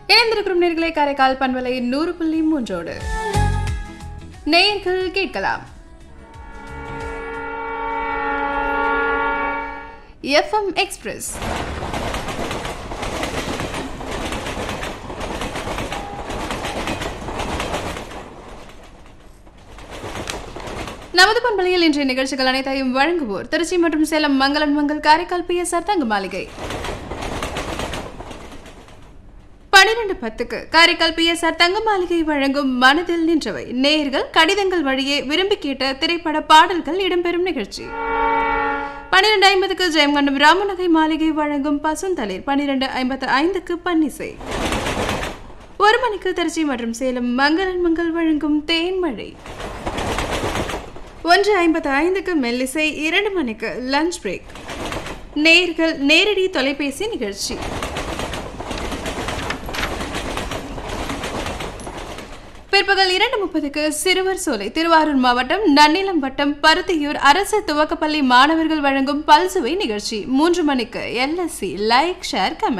இணைந்திருக்கும் நேர்களை காரைக்கால் பண்பலை நூறு புள்ளி மூன்றோடு நேயர்கள் கேட்கலாம் எஃப்எம் எக்ஸ்பிரஸ் நமது பண்பலையில் இன்றைய நிகழ்ச்சிகள் அனைத்தையும் வழங்குவோர் திருச்சி மற்றும் சேலம் மங்களன் மங்கள் காரைக்கால் பிஎஸ்ஆர் தங்க மாளிகை பனிரெண்டு பத்துக்கு காரைக்கால் பிஎஸ்ஆர் தங்க மாளிகை வழங்கும் மனதில் நின்றவை நேயர்கள் கடிதங்கள் வழியே விரும்பி கேட்ட திரைப்பட பாடல்கள் இடம்பெறும் நிகழ்ச்சி பன்னிரண்டு ஐம்பதுக்கு ஜெயங்கண்டம் ராமநகை மாளிகை வழங்கும் பசுந்தளிர் பன்னிரண்டு ஐம்பத்து ஐந்துக்கு பன்னிசை ஒரு மணிக்கு திருச்சி மற்றும் சேலம் மங்களன் மங்கள் வழங்கும் தேன்மழை ஒன்று ஐம்பத்து ஐந்துக்கு மெல்லிசை இரண்டு மணிக்கு லஞ்ச் பிரேக் நேர்கள் நேரடி தொலைபேசி நிகழ்ச்சி பிற்பகல் இரண்டு முப்பதுக்கு சிறுவர் சோலை திருவாரூர் மாவட்டம் நன்னிலம் வட்டம் பருத்தியூர் அரசு துவக்கப்பள்ளி மாணவர்கள் வழங்கும் பல்சுவை நிகழ்ச்சி மூன்று மணிக்கு எல்எஸ்சி லைக் ஷேர் கமெண்ட்